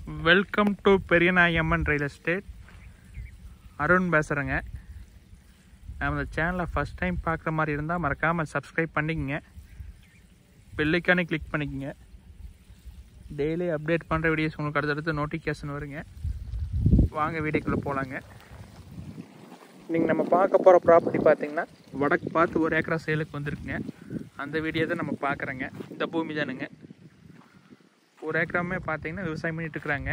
welcome to Periyanayamman real estate Arun பேசுகிறேங்க நம்ம இந்த சேனலை ஃபஸ்ட் டைம் பார்க்குற மாதிரி இருந்தால் மறக்காமல் சப்ஸ்கிரைப் பண்ணிக்கங்க பெல்லைக்கானே கிளிக் பண்ணிக்கங்க டெய்லி அப்டேட் பண்ணுற வீடியோஸ் உங்களுக்கு அடுத்தடுத்து நோட்டிஃபிகேஷன் வருங்க வாங்க வீடியோக்குள்ளே போகலாங்க நீங்கள் நம்ம பார்க்க போகிற ப்ராப்பர்ட்டி பார்த்தீங்கன்னா வடக்கு பார்த்து ஒரு ஏக்கரா சேலுக்கு வந்திருக்குங்க அந்த வீடியோ தான் நம்ம பார்க்குறோங்க இந்த பூமி தானுங்க ஒரு ஏக்கராமே பார்த்தீங்கன்னா விவசாயம் பண்ணிட்டு இருக்கிறாங்க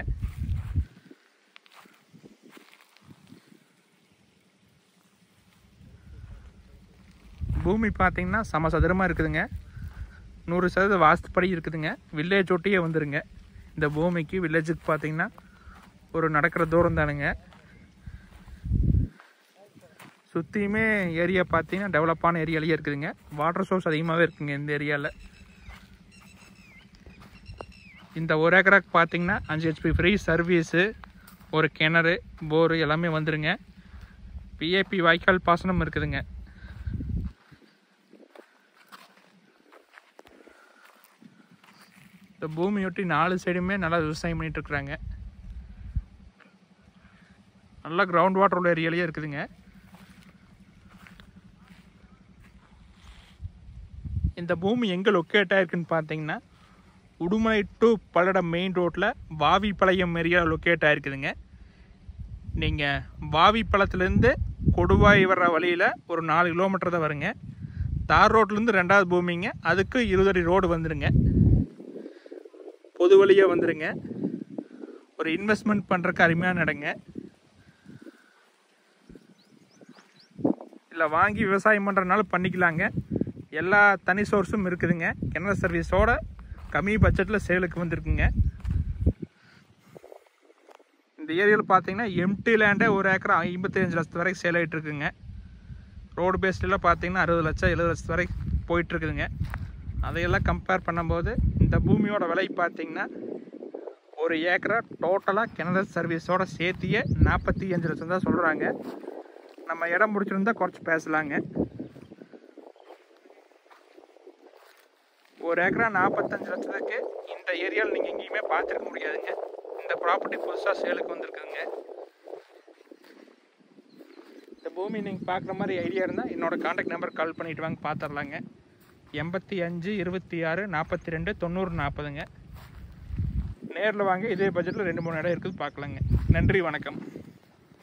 பூமி பார்த்தீங்கன்னா சம சதுரமாக இருக்குதுங்க நூறு சதவீத வாஸ்துப்படி இருக்குதுங்க வில்லேஜ் ஒட்டியே வந்துருங்க இந்த பூமிக்கு வில்லேஜுக்கு பார்த்தீங்கன்னா ஒரு நடக்கிற தூரம் தானுங்க சுற்றியுமே ஏரியா பார்த்தீங்கன்னா டெவலப்பான ஏரியாலேயே இருக்குதுங்க வாட்டர் சோர்ஸ் அதிகமாகவே இருக்குங்க இந்த ஏரியாவில் இந்த ஒரு ஏக்கராக்கு பார்த்தீங்கன்னா அஞ்சு ஹெச்பி ஃப்ரீ சர்வீஸு ஒரு கிணறு போரு எல்லாமே வந்துருங்க பிஏபி வாய்க்கால் பாசனம் இருக்குதுங்க இந்த பூமியொட்டி நாலு சைடுமே நல்லா விவசாயம் பண்ணிட்டு இருக்கிறாங்க நல்லா கிரவுண்ட் வாட்டர் உள்ள ஏரியாலேயே இருக்குதுங்க இந்த பூமி எங்கே லொக்கேட் ஆயிருக்குன்னு பார்த்தீங்கன்னா உடுமலை டு பல்லடம் மெயின் ரோட்டில் வாவிப்பாளையம் ஏரியா லொக்கேட் ஆயிருக்குதுங்க நீங்கள் வாவிப்பாளத்துலேருந்து கொடுவாய் வர்ற வழியில் ஒரு நாலு கிலோமீட்டர் தான் வருங்க தார் ரோட்லேருந்து ரெண்டாவது பூமிங்க அதுக்கு இருபது அடி ரோடு வந்துருங்க பொது வழியாக வந்துருங்க ஒரு இன்வெஸ்ட்மெண்ட் பண்ணுறக்கு அருமையான இடங்க இல்லை வாங்கி விவசாயம் பண்ணுறதுனால பண்ணிக்கலாங்க எல்லா தனி சோர்ஸும் இருக்குதுங்க கிணறு சர்வீஸோட கம்மி பட்ஜெட்டில் சேலுக்கு வந்திருக்குங்க இந்த ஏரியாவில் பார்த்தீங்கன்னா எம்டி லேண்டே ஒரு ஏக்கர் ஐம்பத்தஞ்சு லட்சத்து வரைக்கும் சேல் ஆகிட்டு இருக்குங்க ரோடு பேஸ்டில் பார்த்தீங்கன்னா அறுபது லட்சம் எழுபது லட்சத்து வரைக்கும் போயிட்டு இருக்குதுங்க அதையெல்லாம் கம்பேர் பண்ணும்போது இந்த பூமியோட விலை பார்த்தீங்கன்னா ஒரு ஏக்கரை டோட்டலாக கிணறு சர்வீஸோட சேர்த்தியே நாற்பத்தி அஞ்சு லட்சம் தான் சொல்கிறாங்க நம்ம இடம் பிடிச்சிருந்தா குறைச்சி பேசலாங்க ஒரு ஏக்கரா நாற்பத்தஞ்சு லட்சத்துக்கு இந்த ஏரியாவில் நீங்கள் எங்கேயுமே பார்த்துருக்க முடியாதுங்க இந்த ப்ராப்பர்ட்டி புதுசாக சேலுக்கு வந்திருக்குதுங்க இந்த பூமி நீங்கள் பார்க்குற மாதிரி ஐடியா இருந்தால் என்னோடய காண்டாக்ட் நம்பர் கால் பண்ணிட்டு வாங்க பார்த்துடலாங்க எண்பத்தி அஞ்சு இருபத்தி ஆறு நாற்பத்தி ரெண்டு தொண்ணூறு நாற்பதுங்க நேரில் வாங்க இதே பட்ஜெட்டில் ரெண்டு மூணு இடம் இருக்குது பார்க்கலாங்க நன்றி வணக்கம்